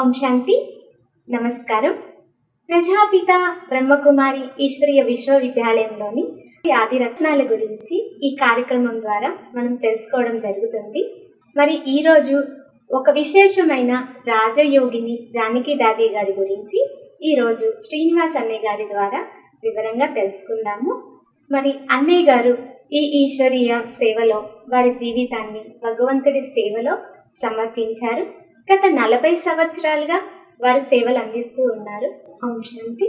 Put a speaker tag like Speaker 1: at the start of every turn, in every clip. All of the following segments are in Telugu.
Speaker 1: ఓం శాంతి నమస్కారం ప్రజాపిత బ్రహ్మకుమారి ఈశ్వరీయ విశ్వవిద్యాలయంలోని ఆది రత్నాల గురించి ఈ కార్యక్రమం ద్వారా మనం తెలుసుకోవడం జరుగుతుంది మరి ఈరోజు ఒక విశేషమైన రాజయోగిని జానకి దాది గారి గురించి ఈరోజు శ్రీనివాస్ అన్నయ్య గారి ద్వారా వివరంగా తెలుసుకుందాము మరి అన్నయ్య గారు ఈ ఈశ్వరీయ సేవలో వారి జీవితాన్ని భగవంతుడి సేవలో సమర్పించారు గత నలభై సంవత్సరాలుగా వారు సేవలు అందిస్తూ ఉన్నారు ఓం శాంతి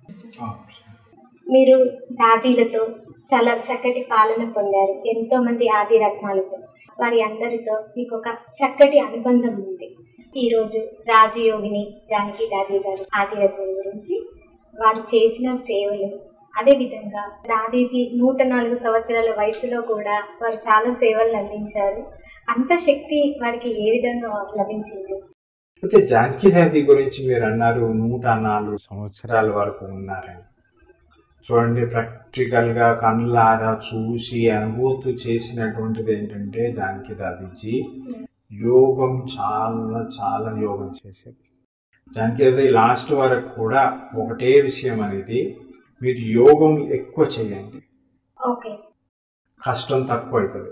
Speaker 1: మీరు దాదీలతో చాలా చక్కటి పాలన పొందారు ఎంతో మంది ఆది రత్నాలతో వారి అందరితో మీకు ఒక చక్కటి అనుబంధం ఉంది ఈరోజు రాజయోగిని జానకి దాది గారు ఆది రత్నం గురించి వారు చేసిన సేవలు అదేవిధంగా దాదీజీ నూట నాలుగు సంవత్సరాల వయసులో కూడా వారు చాలా సేవలు అందించారు అంత శక్తి వారికి ఏ విధంగా లభించింది
Speaker 2: అయితే జానకి దాది గురించి మీరు అన్నారు నూట నాలుగు సంవత్సరాల వరకు ఉన్నారని చూడండి ప్రాక్టికల్ గా కళ్ళారా చూసి అనుభూతి చేసినటువంటిది ఏంటంటే జానకి దాదీజీ యోగం చాలా చాలా యోగం చేసేది జానకి దాది లాస్ట్ వరకు కూడా ఒకటే విషయం అనేది మీరు యోగం ఎక్కువ చేయండి
Speaker 1: ఓకే
Speaker 2: కష్టం తక్కువ అవుతుంది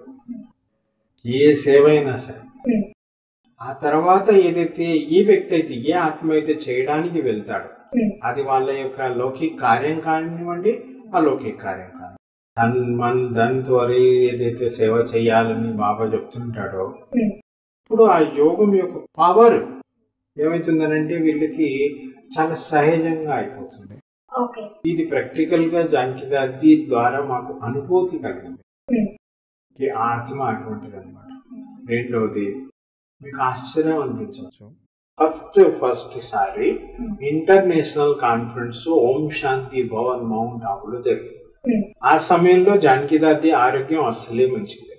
Speaker 2: ఏ సేవ అయినా సరే ఆ తర్వాత ఏదైతే ఈ వ్యక్తి అయితే ఏ ఆత్మ అయితే చేయడానికి వెళ్తాడో అది వాళ్ళ యొక్క లౌకిక కార్యం కానివ్వండి అలౌకిక కార్యం కాని తన్ మన్ ధన్ త్వరి ఏదైతే సేవ చేయాలని బాబా చెప్తుంటాడో ఇప్పుడు ఆ యోగం యొక్క పవర్ ఏమవుతుందనంటే వీళ్ళకి చాలా సహజంగా అయిపోతుంది
Speaker 1: ఓకే
Speaker 2: ఇది ప్రాక్టికల్ గా జానకి ద్వారా మాకు అనుభూతి కలిగింది ఈ ఆత్మ అటువంటిది అనమాట రెండవది మీకు ఆశ్చర్యం అనిపించవచ్చు ఫస్ట్ ఫస్ట్ సారి international conference Om Shanti Bhavan mount ఆబులో జరిగింది ఆ సమయంలో జానకి దాది ఆరోగ్యం అస్సలే మంచిది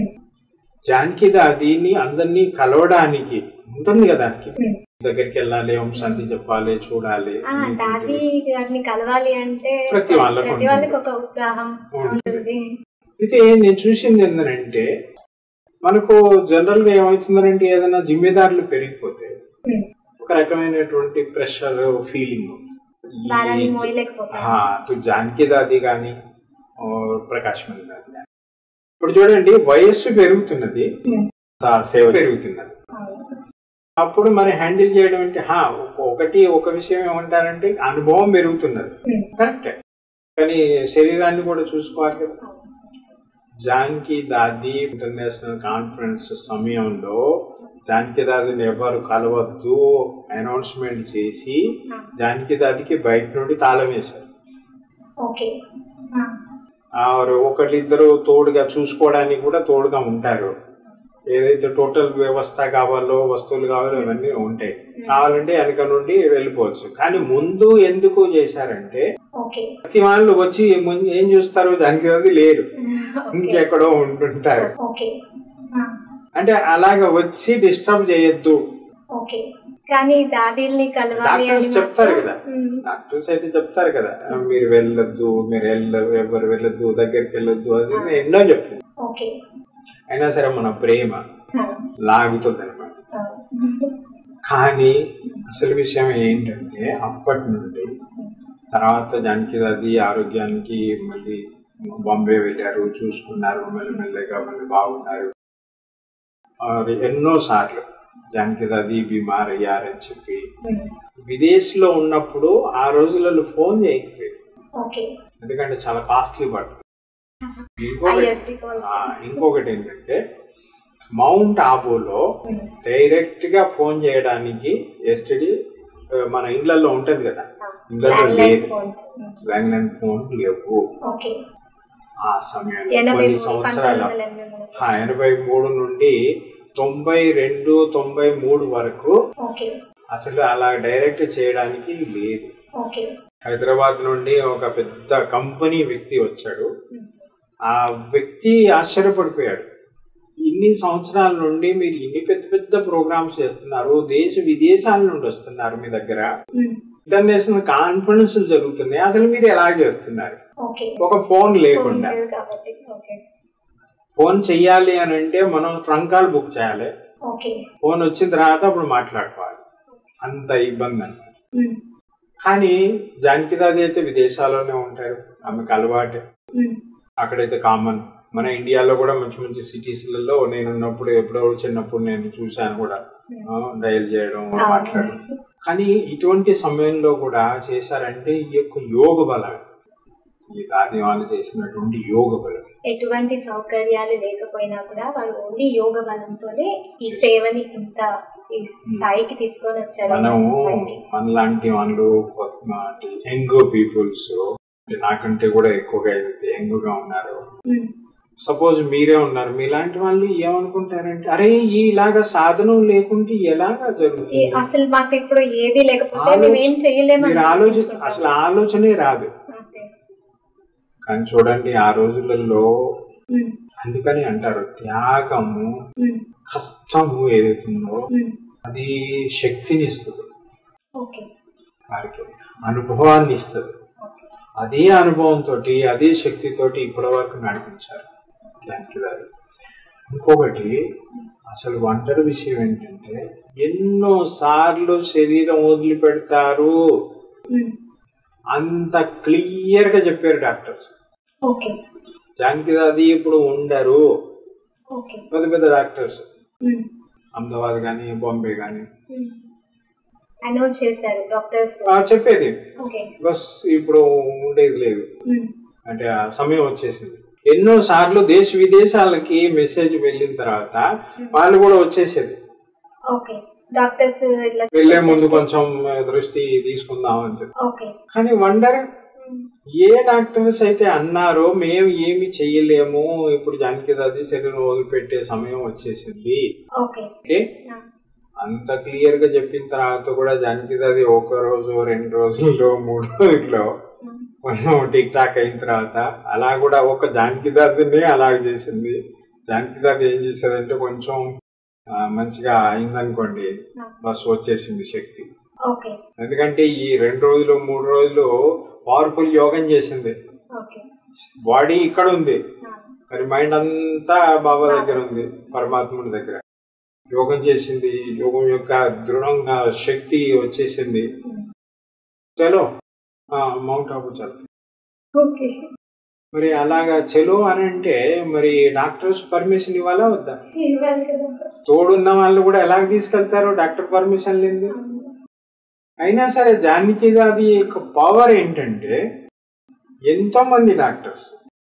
Speaker 2: జానకి దాదిని అందరినీ కలవడానికి ఉంటుంది కదా దగ్గరికి వెళ్ళాలి ఓం శాంతి చెప్పాలి చూడాలి
Speaker 1: ఆ, దాది గారిని కలవాలి అంటే
Speaker 2: ప్రతి వాళ్ళకు
Speaker 1: ప్రతి వాళ్ళకి ఒక ఉత్సాహం ఉంటుంది
Speaker 2: అయితే నేను చూసింది ఏంటంటే మనకు జనరల్ గా ఏమవుతుందంటే ఏదైనా జిమ్మేదారులు పెరిగిపోతే ఒక రకమైనటువంటి ప్రెషర్ ఫీలింగ్
Speaker 1: భారాన్ని మోయలేకపోతారు
Speaker 2: జానకి దాది కానీ ప్రకాశ్ మణి దాది కానీ ఇప్పుడు చూడండి వయస్సు పెరుగుతున్నది ఆ సేవ పెరుగుతున్నది అప్పుడు మరి హ్యాండిల్ చేయడం అంటే హా ఒక- ఒకటి ఒక విషయం ఏమంటారంటే అనుభవం పెరుగుతున్నది కరెక్టే కానీ శరీరాన్ని కూడా చూసుకోవాలి కదా జానకి దాది ఇంటర్నేషనల్ కాన్ఫరెన్స్ సమయంలో జానకి దాదిని ఎవరు కలవద్దు అనౌన్స్మెంట్ చేసి జానకి దాదికి బయట నుండి తాళం వేశారు
Speaker 1: ఓకే
Speaker 2: ఆరు ఒకళ్ళిద్దరు తోడుగా చూసుకోవడానికి కూడా తోడుగా ఉంటారు ఏదైతే టోటల్ వ్యవస్థ కావాలో వస్తువులు కావాలో ఇవన్నీ ఉంటాయి కావాలంటే వెనక నుండి వెళ్ళిపోవచ్చు కానీ ముందు ఎందుకు చేశారంటే
Speaker 1: ఓకే
Speaker 2: ప్రతి వాళ్ళు వచ్చి ముందు ఏం చూస్తారు దానికి అది లేరు ఇంకెక్కడో ఉంటుంటారు
Speaker 1: ఓకే
Speaker 2: అంటే అలాగ వచ్చి డిస్టర్బ్ చేయొద్దు
Speaker 1: ఓకే కానీ దాదీల్ని కలవాలి అని
Speaker 2: డాక్టర్స్ చెప్తారు
Speaker 1: మాత్రం-
Speaker 2: కదా
Speaker 1: ఉమ్,
Speaker 2: డాక్టర్స్ అయితే చెప్తారు కదా మీరు వెళ్ళొద్దు మీరు వెళ్ళ ఎవరు వెళ్ళొద్దు దగ్గరికి వెళ్ళొద్దు అది నేను ఎన్నో చెప్తాను
Speaker 1: ఓకే
Speaker 2: అయినా సరే మన ప్రేమ
Speaker 1: ఆ,
Speaker 2: లాగుతుంది అనమాట
Speaker 1: ఆ,
Speaker 2: కానీ అసలు విషయం ఏంటంటే అప్పటి నుండి తర్వాత జానకి అది ఆరోగ్యానికి మళ్ళీ బాంబే వెళ్ళారు చూసుకున్నారు మెల్లమెల్లగా మళ్ళీ బాగున్నారు మరి ఎన్నో సార్లు జానకి అది బీమార్ అయ్యారని చెప్పి
Speaker 1: ఉమ్,
Speaker 2: విదేశీలో ఉన్నప్పుడు ఆ రోజులలో ఫోన్ చేయకపోయేది
Speaker 1: ఓకే
Speaker 2: ఎందుకంటే చాలా కాస్ట్లీ పడుతుంది ఇంకొకటి
Speaker 1: ISD calls.
Speaker 2: ఆ, ఇంకొకటి ఏంటంటే మౌంట్ ఆబోలో
Speaker 1: ఉమ్,
Speaker 2: డైరెక్ట్ గా ఫోన్ చేయడానికి ఎస్టీడీ మన ఇండ్లలో ఉంటది కదా
Speaker 1: ఆ,
Speaker 2: ఇండ్లలో
Speaker 1: landline
Speaker 2: లేదు
Speaker 1: phones. ఉమ్,
Speaker 2: ల్యాండ్లైన్ ఫోన్ లేవు
Speaker 1: ఓకే
Speaker 2: ఆ సమయంలో
Speaker 1: ఎనభై
Speaker 2: కొన్ని
Speaker 1: మూడు,
Speaker 2: సంవత్సరాల
Speaker 1: పంతొమ్మిది వందల ఎనభై మూడు.
Speaker 2: ఆ, ఎనభై మూడు నుండి తొంభై రెండు తొంభై మూడు వరకు
Speaker 1: ఓకే
Speaker 2: అసలు అలా డైరెక్ట్ చేయడానికి లేదు
Speaker 1: ఓకే
Speaker 2: హైదరాబాద్ నుండి ఒక పెద్ద కంపెనీ వ్యక్తి వచ్చాడు
Speaker 1: ఉమ్,
Speaker 2: ఆ వ్యక్తి ఆశ్చర్యపడిపోయాడు ఇన్ని సంవత్సరాల నుండి మీరు ఇన్ని పెద్ద పెద్ద ప్రోగ్రామ్స్ చేస్తున్నారు దేశ విదేశాల నుండి వస్తున్నారు మీ దగ్గర
Speaker 1: ఉమ్,
Speaker 2: ఇంటర్నేషనల్ కాన్ఫరెన్స్ జరుగుతున్నాయి అసలు మీరు ఎలా చేస్తున్నారు
Speaker 1: ఓకే
Speaker 2: ఒక ఫోన్ లేకుండా
Speaker 1: లేదు కాబట్టి ఓకే
Speaker 2: ఫోన్ చెయ్యాలి అని అంటే మనం ట్రంకాలు బుక్ చేయాలి
Speaker 1: ఓకే
Speaker 2: ఫోన్ వచ్చిన తర్వాత అప్పుడు మాట్లాడుకోవాలి అంత ఇబ్బంది అని
Speaker 1: ఉమ్,
Speaker 2: కానీ జానకిదాది అయితే విదేశాల్లోనే ఉంటారు ఆమెకు అలవాటు
Speaker 1: ఉమ్,
Speaker 2: అక్కడైతే కామన్ మన ఇండియాలో కూడా మంచి మంచి సిటీస్లలో నేను ఉన్నప్పుడు ఎప్పుడో చిన్నప్పుడు నేను చూశాను కూడా డయల్ చేయడం మాట్లాడడం కానీ ఇటువంటి సమయంలో కూడా చేశారంటే ఈ యొక్క యోగ బలం ఈ దాది వాళ్ళు చేసినటువంటి యోగ బలం
Speaker 1: ఎటువంటి సౌకర్యాలు లేకపోయినా కూడా వాళ్ళు ఓన్లీ యోగ బలంతోనే ఈ సేవని ఇంత ఈ స్థాయికి తీసుకొని వచ్చారు
Speaker 2: మనము
Speaker 1: మనకి.
Speaker 2: మనలాంటి వాళ్ళు యంగ్ పీపుల్స్ నాకంటే కూడా ఎక్కువగా అయితే యంగ్ గా ఉన్నారు
Speaker 1: ఉమ్,
Speaker 2: సపోజ్ మీరే ఉన్నారు మీలాంటి వాళ్ళు ఏమనుకుంటారంటే అరే ఇలాగా సాధనం లేకుంటే ఎలాగా
Speaker 1: ఈ
Speaker 2: జరుగుతుంది
Speaker 1: అసలు మాకు ఇప్పుడు ఏది లేకపోతే
Speaker 2: ఆలోచన-
Speaker 1: మేము ఏం చెయ్యలేము
Speaker 2: మీరు ఆలోచన అసలు ఆలోచనే రాదు కానీ చూడండి ఆ రోజులలో అందుకని అంటారు త్యాగము కష్టము ఏదైతుందో అది శక్తిని ఇస్తుంది
Speaker 1: ఓకే
Speaker 2: వారికి అనుభవాన్ని ఇస్తుంది అదే అనుభవంతో అదే శక్తితోటి ఇప్పటి వరకు నడిపించారు దానికి దారి. ఇంకొకటి అసలు ఒంటరి విషయం ఏంటంటే ఎన్నో సార్లు శరీరం వదిలిపెడతారు అంత క్లియర్ గా చెప్పారు డాక్టర్స్
Speaker 1: ఓకే
Speaker 2: దానికి అది ఇప్పుడు ఉండరు
Speaker 1: ఓకే
Speaker 2: పెద్ద పెద్ద డాక్టర్స్ అహ్మదాబాద్ కానీ బాంబే కానీ
Speaker 1: అనౌన్స్ చేశారు డాక్టర్స్
Speaker 2: చెప్పేది
Speaker 1: ఓకే
Speaker 2: బస్ ఇప్పుడు ఉండేది లేదు అంటే ఆ సమయం వచ్చేసింది ఎన్నో సార్లు దేశ విదేశాలకి మెసేజ్ వెళ్ళిన తర్వాత వాళ్ళు కూడా వచ్చేసేది
Speaker 1: ఓకే డాక్టర్స్ ఇట్లా
Speaker 2: వెళ్లే ముందు కొంచెం దృష్టి తీసుకుందాం అని చెప్పి
Speaker 1: ఓకే
Speaker 2: కానీ వండర్ ఏ డాక్టర్స్ అయితే అన్నారో మేము ఏమి చెయ్యలేము ఇప్పుడు జానకి అది శరీరం వదిలిపెట్టే సమయం వచ్చేసింది
Speaker 1: ఓకే
Speaker 2: ఓకే అంత క్లియర్ గా చెప్పిన తర్వాత కూడా జానకి అది ఒక రోజు రెండు రోజుల్లో మూడు రోజుల్లో కొంచెం టిక్ టాక్ అయిన తర్వాత అలా కూడా ఒక జానకి దాదిని అలా చేసింది జానకి దాది ఏం చేసేదంటే కొంచెం ఆ, మంచిగా అయిందనుకోండి బస్ వచ్చేసింది శక్తి
Speaker 1: ఓకే
Speaker 2: ఎందుకంటే ఈ రెండు రోజులు మూడు రోజులు పవర్ఫుల్ యోగం చేసింది
Speaker 1: ఓకే
Speaker 2: బాడీ ఇక్కడ ఉంది కానీ మైండ్ అంతా బాబా దగ్గర ఉంది పరమాత్ముడి దగ్గర యోగం చేసింది యోగం యొక్క దృఢంగా శక్తి వచ్చేసింది చలో ఆ, మౌంట్ ఆబు చలో
Speaker 1: ఓకే
Speaker 2: మరి అలాగా చలో అని అంటే మరి డాక్టర్స్ పర్మిషన్ ఇవ్వాలా వద్దా
Speaker 1: ఇవ్వాలి కదా
Speaker 2: తోడున్న వాళ్ళు కూడా ఎలా తీసుకెళ్తారు డాక్టర్ పర్మిషన్ లేదు అయినా సరే జానకి అది యొక్క పవర్ ఏంటంటే ఎంతో మంది డాక్టర్స్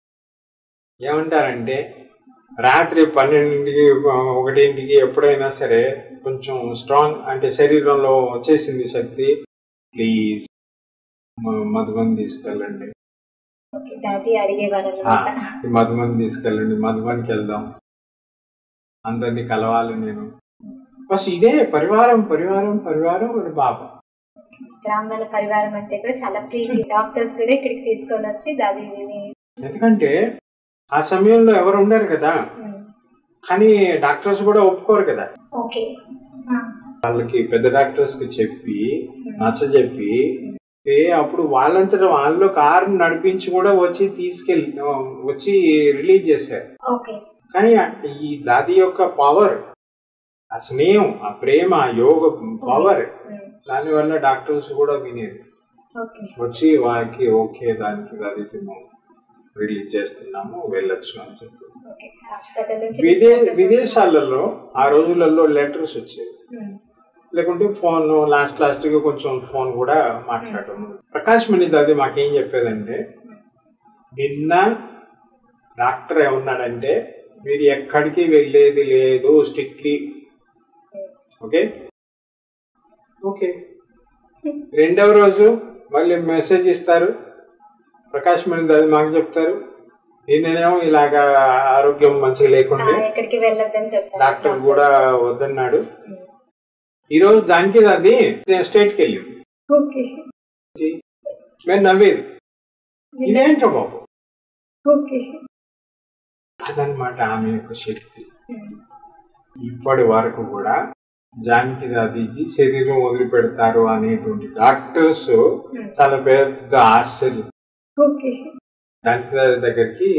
Speaker 2: ఏమంటారంటే రాత్రి పన్నెండింటికి ఒకటింటికి ఎప్పుడైనా సరే కొంచెం స్ట్రాంగ్ అంటే శరీరంలో వచ్చేసింది శక్తి ప్లీజ్ మధుమని తీసుకెళ్ళండి
Speaker 1: ఓకే డాడీ అడిగేవారు
Speaker 2: ఆ,
Speaker 1: అనమాట
Speaker 2: ఈ మధుమని తీసుకెళ్ళండి మధుమనికి వెళ్దాం అందరినీ కలవాలి నేను బస్ ఇదే పరివారం పరివారం పరివారం మరి బాబా
Speaker 1: బ్రాహ్మణ పరివారం అంటే కూడా చాలా ప్రీతి డాక్టర్స్ కూడా ఇక్కడికి తీసుకొని వచ్చి దాది
Speaker 2: ఎందుకంటే ఆ సమయంలో ఎవరు ఉండరు కదా కానీ డాక్టర్స్ కూడా ఒప్పుకోరు కదా
Speaker 1: ఓకే
Speaker 2: వాళ్ళకి పెద్ద డాక్టర్స్ కి చెప్పి నచ్చ చెప్పి ఏ అప్పుడు వాళ్ళంతటా వాళ్ళు కారు నడిపించి కూడా వచ్చి తీసుకెళ్ళి వచ్చి రిలీజ్ చేశారు
Speaker 1: ఓకే
Speaker 2: కానీ ఈ దాది యొక్క పవర్ ఆ స్నేహం ఆ ప్రేమ ఆ యోగ పవర్ దానివల్ల డాక్టర్స్ కూడా వినేది
Speaker 1: ఓకే
Speaker 2: వచ్చి వారికి ఓకే దానికి అది మేము రిలీజ్ చేస్తున్నాము వెళ్ళొచ్చు అని చెప్పి
Speaker 1: ఓకే హాస్పిటల్ నుంచి
Speaker 2: విదే విదేశాలలో ఆ రోజులలో లెటర్స్ వచ్చేవి
Speaker 1: ఉమ్,
Speaker 2: లేకుంటే ఫోన్ లాస్ట్ లాస్ట్ గా కొంచెం ఫోన్ కూడా మాట్లాడటం ప్రకాష్ మణిది అది మాకేం చెప్పేదంటే నిన్న డాక్టర్ ఏమన్నాడంటే మీరు ఎక్కడికి వెళ్ళేది లేదు స్ట్రిక్ట్లీ ఓకే ఓకే రెండవ రోజు మళ్ళీ మెసేజ్ ఇస్తారు ప్రకాష్ మణిది అది మాకు చెప్తారు నిన్ననేమో ఇలాగా ఆరోగ్యం మంచిగా
Speaker 1: ఆ,
Speaker 2: లేకుండే
Speaker 1: ఎక్కడికి వెళ్ళొద్దని చెప్పారు
Speaker 2: డాక్టర్ కూడా వద్దన్నాడు
Speaker 1: ఉమ్,
Speaker 2: ఈ రోజు దానికి అది నేను స్టేట్ కి వెళ్ళింది
Speaker 1: ఓకే
Speaker 2: నేను నవ్వేది ఇదేంటో బాబు
Speaker 1: ఓకే
Speaker 2: అదనమాట ఆమె యొక్క శక్తి
Speaker 1: ఉమ్,
Speaker 2: ఇప్పటి వరకు కూడా జానకి అది శరీరం వదిలిపెడతారు అనేటువంటి డాక్టర్స్ చాలా పెద్ద ఆశ్చర్యం
Speaker 1: ఓకే
Speaker 2: జానకి దాది దగ్గరికి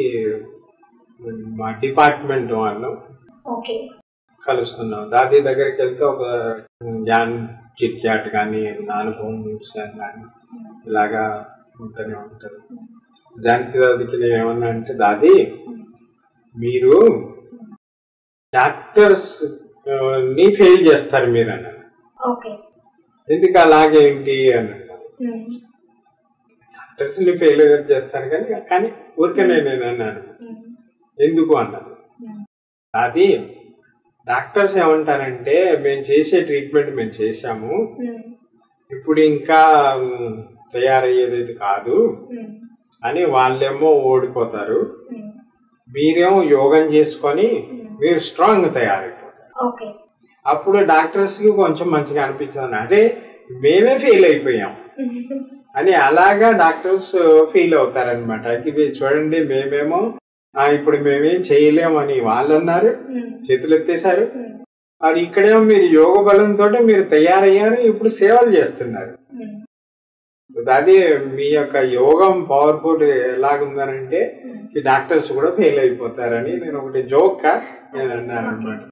Speaker 2: మా డిపార్ట్మెంట్ వాళ్ళు
Speaker 1: ఓకే
Speaker 2: కలుస్తున్నాం దాది దగ్గరికి వెళ్తే ఒక జ్ఞాన్ చిట్ చాట్ కానీ ఏదైనా అనుభవం విషయాలు కానీ ఇలాగా ఉంటూనే ఉంటారు దానికి దానికి నేను ఏమన్నా అంటే దాది మీరు డాక్టర్స్ ఆ, ని ఫెయిల్ చేస్తారు మీరు అన్నారు
Speaker 1: ఓకే
Speaker 2: ఎందుకు అలాగేంటి అని అన్నారు డాక్టర్స్ ని ఫెయిల్ చేస్తారు కానీ కానీ ఊరికనే నేను అన్నాను ఎందుకు అన్నారు అది డాక్టర్స్ ఏమంటారంటే మేము చేసే ట్రీట్మెంట్ మేము చేశాము ఇప్పుడు ఇంకా మ్, తయారయ్యేది కాదు అని వాళ్ళేమో ఓడిపోతారు మీరేమో యోగం చేసుకొని మీరు స్ట్రాంగ్ తయారైపోతారు
Speaker 1: ఓకే
Speaker 2: అప్పుడు డాక్టర్స్ కి కొంచెం మంచిగా అనిపించింది అదే మేమే ఫెయిల్ అయిపోయాం అని అలాగా డాక్టర్స్ ఫీల్ అవుతారనమాట ఇది చూడండి మేమేమో "ఆ, ఇప్పుడు మేమేం చేయలేమని వాళ్ళు అన్నారు చేతులు ఎత్తేశారు మరి ఇక్కడేమో మీరు యోగ బలంతో మీరు తయారయ్యారు ఇప్పుడు సేవలు చేస్తున్నారు అది మీ యొక్క యోగం పవర్ఫుల్ ఎలాగుందనంటే ఈ డాక్టర్స్ కూడా ఫెయిల్ అయిపోతారని నేను ఒకటి జోక్ నేను అన్నాను అనమాట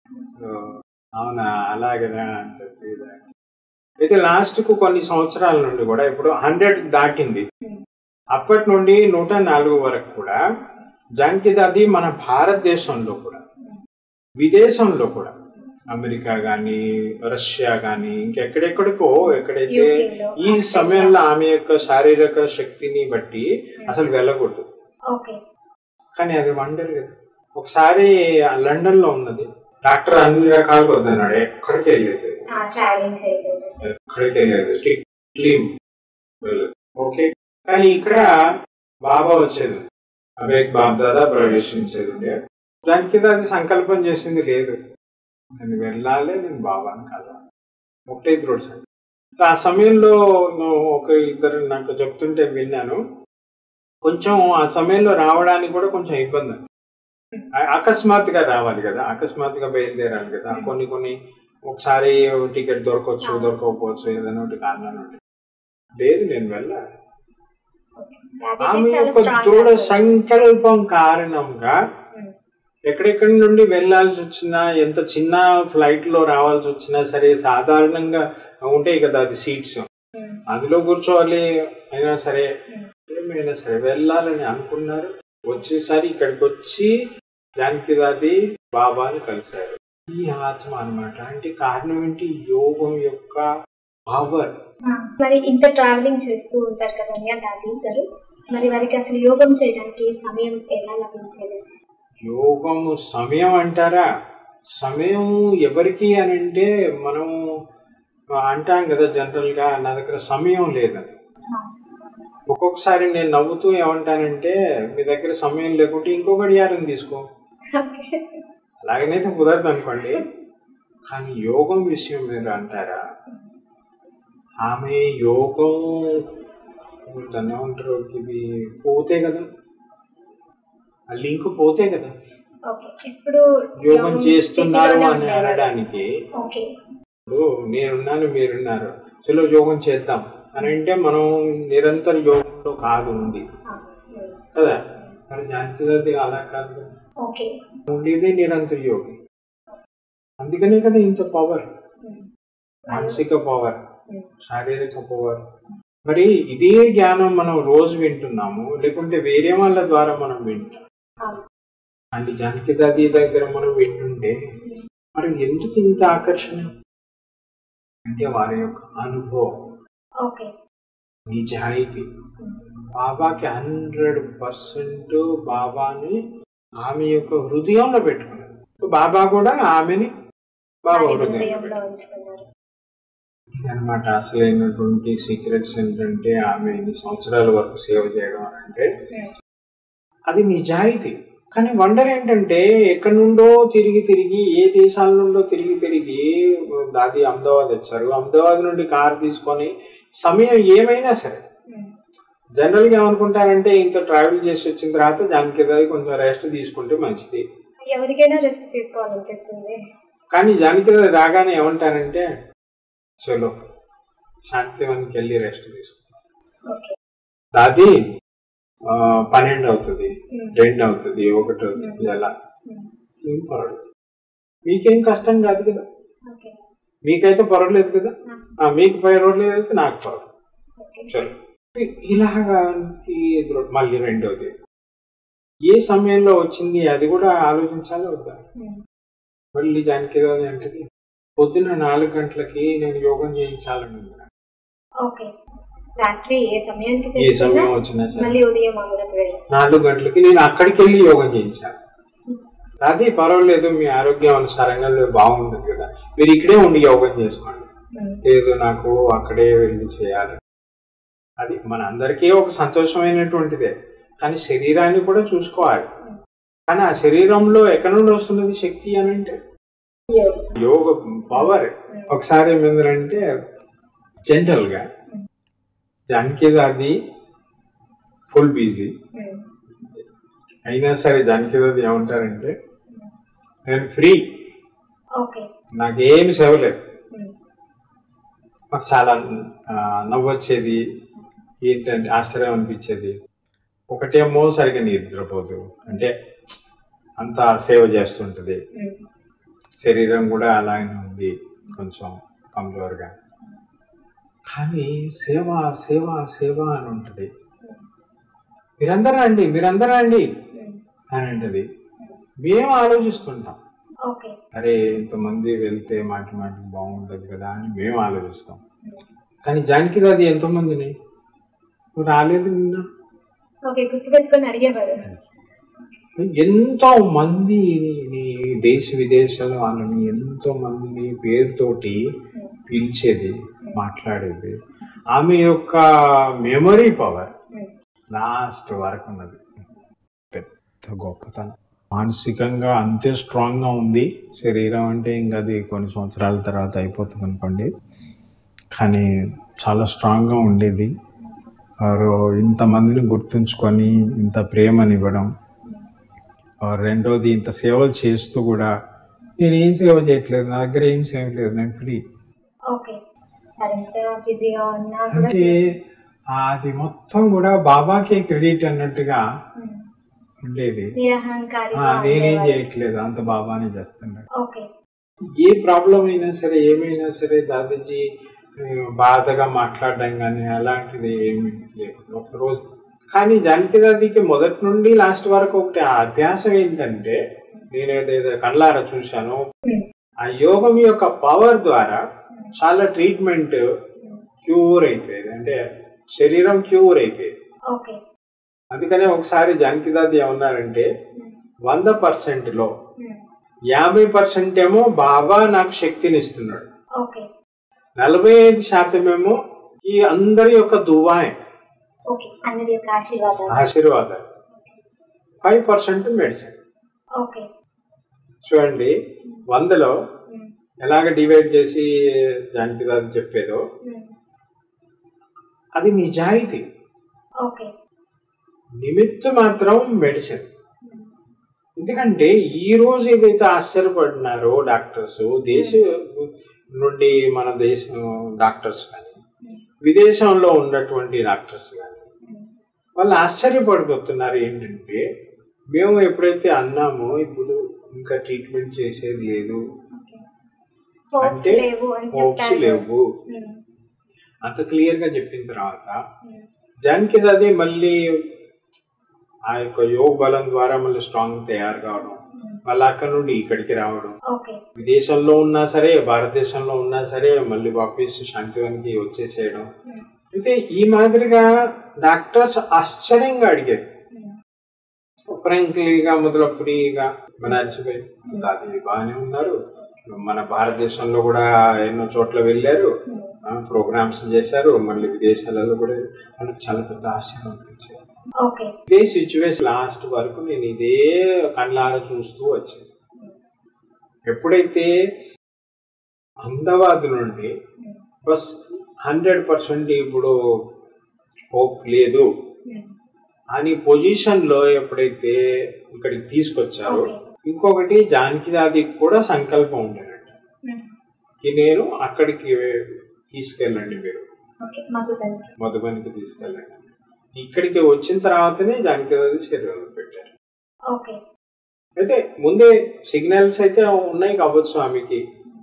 Speaker 2: అవునా అలాగేనా అని చెప్పి అయితే లాస్ట్ కు కొన్ని సంవత్సరాల నుండి కూడా ఇప్పుడు హండ్రెడ్ దాటింది అప్పటి నుండి నూట నాలుగు వరకు కూడా జాంకిదాది మన భారతదేశంలో కూడా విదేశంలో కూడా అమెరికా గాని రష్యా గాని ఇంకెక్కడెక్కడికో ఎక్కడైతే
Speaker 1: UK లో,
Speaker 2: ఈ సమయంలో ఆమె యొక్క శారీరక శక్తిని బట్టి అసలు వెళ్ళకూడదు
Speaker 1: ఓకే
Speaker 2: కానీ అది వండర్ కదా ఒకసారి లండన్ లో ఉన్నది డాక్టర్ అన్ని రకాలుగా వద్దన్నాడు ఎక్కడికి వెళ్ళేది
Speaker 1: ట్రావెలింగ్ చేయలేదు
Speaker 2: ఎక్కడికి వెళ్ళేది స్ట్రిక్ట్లీ వెళ్ళదు ఓకే కానీ ఇక్కడ బాబా వచ్చేది అవేక్ బాబ్ దాదా ప్రవేశించేది ఉండే దాని కింద అది సంకల్పం చేసింది లేదు నేను వెళ్ళాలి నేను బాబాని కలవాలి ఒకటే ఇద్దరు సంగతి ఆ సమయంలో నువ్వు ఒక ఇద్దరు నాకు చెప్తుంటే విన్నాను కొంచెం ఆ సమయంలో రావడానికి కూడా కొంచెం ఇబ్బంది అ- అకస్మాత్తుగా రావాలి కదా అకస్మాత్తుగా బయలుదేరాలి కదా కొన్ని కొన్ని ఒకసారి టికెట్ దొరకవచ్చు దొరకకపోవచ్చు ఏదైనా ఒకటి కారణాలు ఉంటాయి లేదు నేను వెళ్ళాలి ఆమె యొక్క దృఢ సంకల్పం కారణంగా ఎక్కడెక్కడి నుండి వెళ్ళాల్సి వచ్చినా ఎంత చిన్న ఫ్లైట్ లో రావాల్సి వచ్చినా సరే సాధారణంగా ఉంటాయి కదా అది సీట్స్ అందులో కూర్చోవాలి అయినా సరే ఏమైనా సరే వెళ్ళాలని అనుకున్నారు వచ్చేసరి ఇక్కడికి వచ్చి దానికి అది బాబాని కలిశారు ఈ ఆత్మ అన్నమాట అంటే కారణం ఏంటి యోగం యొక్క పవర్
Speaker 1: మరి ఇంత ట్రావెలింగ్ చేస్తూ ఉంటారు కదండి ఆ దాది గారు మరి వారికి అసలు యోగం చేయడానికి సమయం ఎలా లభించేది
Speaker 2: యోగము సమయం అంటారా సమయం ఎవరికి అని అంటే మనం అంటాం కదా జనరల్ గా నా దగ్గర సమయం లేదని ఒక్కొక్కసారి నేను నవ్వుతూ ఏమంటానంటే మీ దగ్గర సమయం లేకుంటే ఇంకో గడియారం తీసుకో అలాగనైతే కుదరదు అనుకోండి కానీ యోగం విషయం మీరు అంటారా ఆమె యోగం దాన్ని ఏమంటారు ఇది పోతే కదా ఆ లింక్ పోతే కదా
Speaker 1: ఓకే ఇప్పుడు
Speaker 2: యోగం చేస్తున్నారు
Speaker 1: స్థితిలోనే
Speaker 2: అని
Speaker 1: ఉండేవారు.
Speaker 2: అనడానికి
Speaker 1: ఓకే
Speaker 2: ఇప్పుడు నేనున్నాను మీరున్నారు చలో యోగం చేద్దాం అని అంటే మనం నిరంతర యోగంలో కాదు ఉంది
Speaker 1: ఆ,
Speaker 2: కదా మరి జాంతిది అలా కాదు
Speaker 1: ఓకే
Speaker 2: ఉండేదే నిరంతర యోగం అందుకనే కదా ఇంత పవర్ మానసిక పవర్ శారీరక పవర్ మరి ఇదే జ్ఞానం మనం రోజు వింటున్నాము లేకుంటే వేరే వాళ్ళ ద్వారా మనం వింటాం అంటే జానకి దాది దగ్గర మనం వింటుంటే మరి ఎందుకు ఇంత ఆకర్షణ అంటే వారి యొక్క అనుభవం
Speaker 1: ఓకే
Speaker 2: నిజాయితీ బాబాకి హండ్రెడ్ పర్సెంట్ బాబాని ఆమె యొక్క హృదయంలో పెట్టుకున్నారు బాబా కూడా ఆమెని బాబా
Speaker 1: వారి
Speaker 2: హృదయంలో
Speaker 1: హృదయంలో ఉంచుకున్నారు
Speaker 2: ఇదనమాట అసలైనటువంటి సీక్రెట్స్ ఏంటంటే ఆమె ఇన్ని సంవత్సరాల వరకు సేవ చేయడం అని అంటే అది నిజాయితీ కానీ వండర్ ఏంటంటే ఎక్కడి నుండో తిరిగి తిరిగి ఏ దేశాల నుండో తిరిగి తిరిగి దాది అహ్మదాబాద్ వచ్చారు అహ్మదాబాద్ నుండి కార్ తీసుకొని సమయం ఏమైనా సరే జనరల్ గా ఏమనుకుంటారంటే ఇంత ట్రావెల్ చేసి వచ్చిన తర్వాత దానికి దానికి కొంచెం రెస్ట్ తీసుకుంటే మంచిది
Speaker 1: ఎవరికైనా రెస్ట్ తీసుకోవాలనిపిస్తుంది
Speaker 2: కానీ జానికి రాగానే ఏమంటారంటే చలో శాంతివన్కి వెళ్ళి రెస్ట్ తీసుకుంటాం
Speaker 1: ఓకే
Speaker 2: దాది ఆ, పన్నెండు అవుతుంది
Speaker 1: Hmm.
Speaker 2: రెండు అవుతుంది ఒకటి అవుతుంది అలా ఏం పర్వాలేదు మీకేం కష్టం కాదు కదా
Speaker 1: ఓకే
Speaker 2: మీకైతే పర్వాలేదు కదా ఆ, మీకు పర్వాలేదు అయితే నాకు పర్వాలేదు
Speaker 1: ఓకే
Speaker 2: చలో ఇలాగా ఈ ఎదురు- మళ్ళీ రెండోది ఏ సమయంలో వచ్చింది అది కూడా ఆలోచించాలి వద్దా
Speaker 1: ఉమ్.
Speaker 2: మళ్ళీ దానికి ఏదో అంటే పొద్దున్న నాలుగు గంటలకి నేను యోగం చేయించాలని ఉంది నాకు.
Speaker 1: ఓకే రాత్రి ఏ సమయానికి
Speaker 2: ఏ సమయం
Speaker 1: చేస్తున్నా
Speaker 2: వచ్చినా సరే
Speaker 1: మళ్ళీ ఉదయం అమృత వేళ
Speaker 2: నాలుగు గంటలకి నేను అక్కడికి వెళ్ళి యోగం చేయించాను అది పర్వాలేదు మీ ఆరోగ్యం అనుసారంగా లేదు, బాగుంటుంది కదా మీరు ఇక్కడే ఉండి యోగం చేసుకోండి
Speaker 1: ఉమ్.
Speaker 2: లేదు నాకు అక్కడే వెళ్ళి చేయాలి అది మన అందరికీ ఒక సంతోషమైనటువంటిదే కానీ శరీరాన్ని కూడా చూసుకోవాలి కానీ ఆ శరీరంలో ఎక్కడి నుండి వస్తున్నది శక్తి అని అంటే
Speaker 1: యోగా.
Speaker 2: యోగ పవర్ ఒకసారి ఏమైందంటే జనరల్ గా జానకి దాది ఫుల్ బిజీ
Speaker 1: ఉమ్.
Speaker 2: అయినా సరే జానకి దాది ఏమంటారంటే నేను ఫ్రీ
Speaker 1: ఓకే
Speaker 2: నాకేమి సేవ లేదు
Speaker 1: ఉమ్.
Speaker 2: మాకు చాలా ఆ, నవ్వొచ్చేది ఏంటంటే ఆశ్చర్యం అనిపించేది ఒకటేమో సరిగ్గా నిద్రపోదు అంటే అంత సేవ చేస్తుంటది
Speaker 1: ఉమ్.
Speaker 2: శరీరం కూడా అలాగే ఉంది కొంచెం కమ్జోర్గా కానీ సేవ సేవ సేవ అని ఉంటుంది మీరందరూ అండి మీరందరూ అండి
Speaker 1: ఉమ్.
Speaker 2: అని అంటది మేము ఆలోచిస్తుంటాం
Speaker 1: ఓకే
Speaker 2: అరే ఇంతమంది వెళ్తే మాటి మాటికి బాగుంటుంది కదా అని మేము ఆలోచిస్తాం కానీ జానకి అది ఎంతో మందిని నువ్వు రాలేదు నిన్న
Speaker 1: ఓకే గుర్తుపెట్టుకొని అడిగేవారు
Speaker 2: ఎంతో మంది నీ దేశ విదేశాల వాళ్ళని ఎంతో మందిని పేరుతోటి పిలిచేది మాట్లాడేది ఆమె యొక్క మెమరీ పవర్
Speaker 1: ఉమ్.
Speaker 2: లాస్ట్ వరకు ఉన్నది పెద్ద గొప్పతనం మానసికంగా అంతే స్ట్రాంగ్ గా ఉంది శరీరం అంటే ఇంకా అది కొన్ని సంవత్సరాల తర్వాత అయిపోతుంది అనుకోండి కానీ చాలా స్ట్రాంగ్ గా ఉండేది వారు ఇంతమందిని గుర్తుంచుకొని ఇంత ప్రేమనివ్వడం ఆ రెండోది ఇంత సేవలు చేస్తూ కూడా నేను ఏం సేవ చేయట్లేదు నా దగ్గర ఏం సేవ లేదు నేను ఫ్రీ
Speaker 1: ఓకే మరింత బిజీగా ఉన్నా కూడా
Speaker 2: అంటే అది మొత్తం కూడా బాబాకే క్రెడిట్ అన్నట్టుగా
Speaker 1: ఉమ్.
Speaker 2: ఉండేది
Speaker 1: నిరహంకారిగా
Speaker 2: ఆ, నేనేం
Speaker 1: ఉండేవారు.
Speaker 2: చేయట్లేదు అంత బాబానే చేస్తున్నాడు
Speaker 1: ఓకే
Speaker 2: ఏ ప్రాబ్లం అయినా సరే ఏమైనా సరే దాదాజీ ఆ, బాధగా మాట్లాడడం కానీ అలాంటిది ఏమి లేదు ఒకరోజు కానీ జానకి దాదికి మొదటి నుండి లాస్ట్ వరకు ఒకటి ఆ అభ్యాసం ఏంటంటే నేను ఏదైతే కళ్ళారా చూశానో
Speaker 1: ఉమ్.
Speaker 2: ఆ యోగం యొక్క పవర్ ద్వారా చాలా ట్రీట్మెంట్ క్యూర్ అయిపోయేది అంటే శరీరం క్యూర్ అయిపోయేది
Speaker 1: ఓకే
Speaker 2: అందుకనే ఒకసారి జానకి దాది ఏమన్నారంటే
Speaker 1: ఉమ్.
Speaker 2: వంద పర్సెంట్ లో
Speaker 1: ఉమ్.
Speaker 2: యాభై పర్సెంట్ ఏమో బాబా నాకు శక్తిని ఇస్తున్నాడు
Speaker 1: ఓకే
Speaker 2: నలభై ఐదు శాతం ఏమో ఈ అందరి యొక్క దువాయ్
Speaker 1: ఓకే అందరి యొక్క ఆశీర్వాదాలు
Speaker 2: ఆశీర్వాదాలు ఫైవ్ పర్సెంట్ మెడిసిన్
Speaker 1: ఓకే
Speaker 2: చూడండి వందలో
Speaker 1: ఉమ్.
Speaker 2: ఎలాగ డివైడ్ చేసి జానకి దాది చెప్పేదో
Speaker 1: ఉమ్.
Speaker 2: అది నిజాయితీ
Speaker 1: ఓకే
Speaker 2: నిమిత్త మాత్రం మెడిసిన్
Speaker 1: ఉమ్.
Speaker 2: ఎందుకంటే ఈ రోజు ఏదైతే ఆశ్చర్యపడినారో డాక్టర్స్ దేశ నుండి మన దేశం డాక్టర్స్ కానీ
Speaker 1: ఉమ్.
Speaker 2: విదేశంలో ఉన్నటువంటి డాక్టర్స్ కానీ
Speaker 1: ఉమ్.
Speaker 2: వాళ్ళు ఆశ్చర్యపడిపోతున్నారు ఏంటంటే మేము ఎప్పుడైతే అన్నామో ఇప్పుడు ఇంకా ట్రీట్మెంట్ చేసేది లేదు
Speaker 1: ఓకే హోప్స్
Speaker 2: అంటే
Speaker 1: లేవు అని
Speaker 2: హోప్స్
Speaker 1: చెప్పారు
Speaker 2: లేవు
Speaker 1: ఉమ్.
Speaker 2: అంత క్లియర్ గా చెప్పిన తర్వాత
Speaker 1: ఉమ్.
Speaker 2: జానికి అది మళ్ళీ ఆ యొక్క యోగ బలం ద్వారా మళ్ళీ స్ట్రాంగ్ తయారు కావడం
Speaker 1: ఉమ్.
Speaker 2: మళ్ళీ అక్కడ నుండి ఇక్కడికి రావడం
Speaker 1: ఓకే
Speaker 2: విదేశంలో ఉన్నా సరే భారతదేశంలో ఉన్నా సరే మళ్ళీ వాపస్ శాంతివనికి వచ్చేసేయడం
Speaker 1: ఉమ్.
Speaker 2: అయితే ఈ మాదిరిగా డాక్టర్స్ ఆశ్చర్యంగా అడిగేది
Speaker 1: ఉమ్.
Speaker 2: ఫ్రాంక్లీగా మొదలు ఫ్రీగా బనారసిపోయి అది బాగానే ఉన్నారు మన భారతదేశంలో కూడా ఎన్నో చోట్ల వెళ్ళారు
Speaker 1: ఉమ్.
Speaker 2: ప్రోగ్రామ్స్ చేశారు మళ్ళీ విదేశాలలో కూడా వాళ్ళకి చాలా పెద్ద ఆశ్చర్యం అనిపించారు
Speaker 1: ఓకే
Speaker 2: ఇదే సిచ్యువేషన్ లాస్ట్ వరకు నేను ఇదే కళ్ళారా చూస్తూ వచ్చాను ఎప్పుడైతే అహ్మదాబాద్ నుండి
Speaker 1: ఉమ్.
Speaker 2: బస్ హండ్రెడ్ పర్సెంట్ ఇప్పుడు హోప్ లేదు
Speaker 1: ఉమ్.
Speaker 2: అని పొజిషన్ లో ఎప్పుడైతే ఇక్కడికి తీసుకొచ్చారో
Speaker 1: ఓకే.
Speaker 2: ఇంకొకటి జానకి దాది కూడా సంకల్పం ఉండేనట్టు
Speaker 1: ఉమ్.
Speaker 2: కి నేను అక్కడికి తీసుకెళ్ళండి మీరు
Speaker 1: ఓకే మధుబనికి
Speaker 2: మధుబనికి తీసుకెళ్ళండి ఇక్కడికి వచ్చిన తర్వాతనే జానకి దాది శరీరంలో పెట్టారు
Speaker 1: ఓకే
Speaker 2: అయితే ముందే సిగ్నల్స్ అయితే ఉన్నాయి కావచ్చు ఆమెకి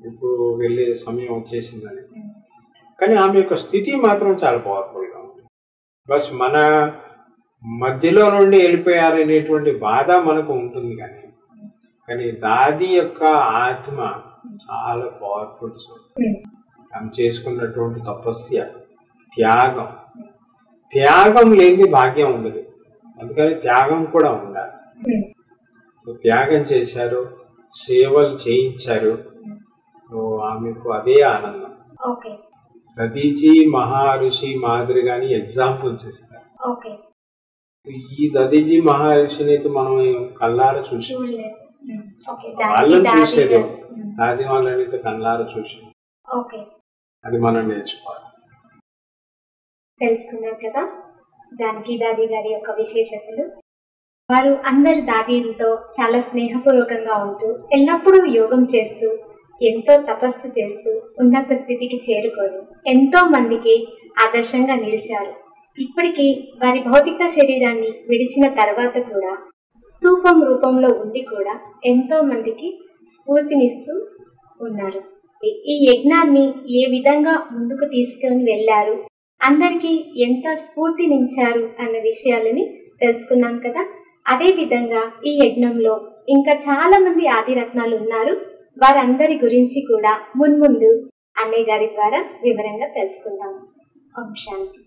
Speaker 2: ఇప్పుడు వెళ్ళే సమయం వచ్చేసిందని కానీ ఆమె యొక్క స్థితి మాత్రం చాలా పవర్ఫుల్గా ఉంది బస్ మన మధ్యలో నుండి వెళ్ళిపోయారనేటువంటి బాధ మనకు ఉంటుంది కానీ కానీ దాది యొక్క ఆత్మ చాలా పవర్ఫుల్ ఆమె చేసుకున్నటువంటి తపస్య త్యాగం త్యాగం లేని భాగ్యం ఉండదు అందుకని త్యాగం కూడా ఉండాలి సో త్యాగం చేశారు సేవలు చేయించారు సో ఆమెకు అదే ఆనందం
Speaker 1: ఓకే
Speaker 2: దదీజీ మహర్షి మాదిరిగాని ఎగ్జాంపుల్స్ ఇస్తారు
Speaker 1: ఓకే
Speaker 2: ఈ దదీజీ మహర్షిని అయితే మనం కళ్ళారా చూసి
Speaker 1: చూడలేదు ఓకే
Speaker 2: వాళ్ళని
Speaker 1: దాది
Speaker 2: చూసేది
Speaker 1: గారు.
Speaker 2: దాది వాళ్ళని అయితే కళ్ళారా చూసి
Speaker 1: ఓకే
Speaker 2: అది మనం నేర్చుకోవాలి
Speaker 1: తెలుసుకున్నారు కదా జానకి దాది గారి యొక్క విశేషతలు వారు అందరి దాదీలతో చాలా స్నేహపూర్వకంగా ఉంటూ ఎల్లప్పుడూ యోగం చేస్తూ ఎంతో తపస్సు చేస్తూ ఉన్నత స్థితికి చేరుకొని ఎంతో మందికి ఆదర్శంగా నిలిచారు ఇప్పటికీ వారి భౌతిక శరీరాన్ని విడిచిన తర్వాత కూడా స్తూపం రూపంలో ఉండి కూడా ఎంతో మందికి స్ఫూర్తినిస్తూ ఉన్నారు ఈ యజ్ఞాన్ని ఏ విధంగా ముందుకు తీసుకొని వెళ్ళారు అందరికీ ఎంత స్ఫూర్తినించారు అన్న విషయాలని తెలుసుకున్నాం కదా అదే విధంగా ఈ యజ్ఞంలో ఇంకా చాలా మంది ఆదిరత్నాలు ఉన్నారు వారందరి గురించి కూడా మున్ముందు అన్నయ్య గారి ద్వారా వివరంగా తెలుసుకుందాం ఓం శాంతి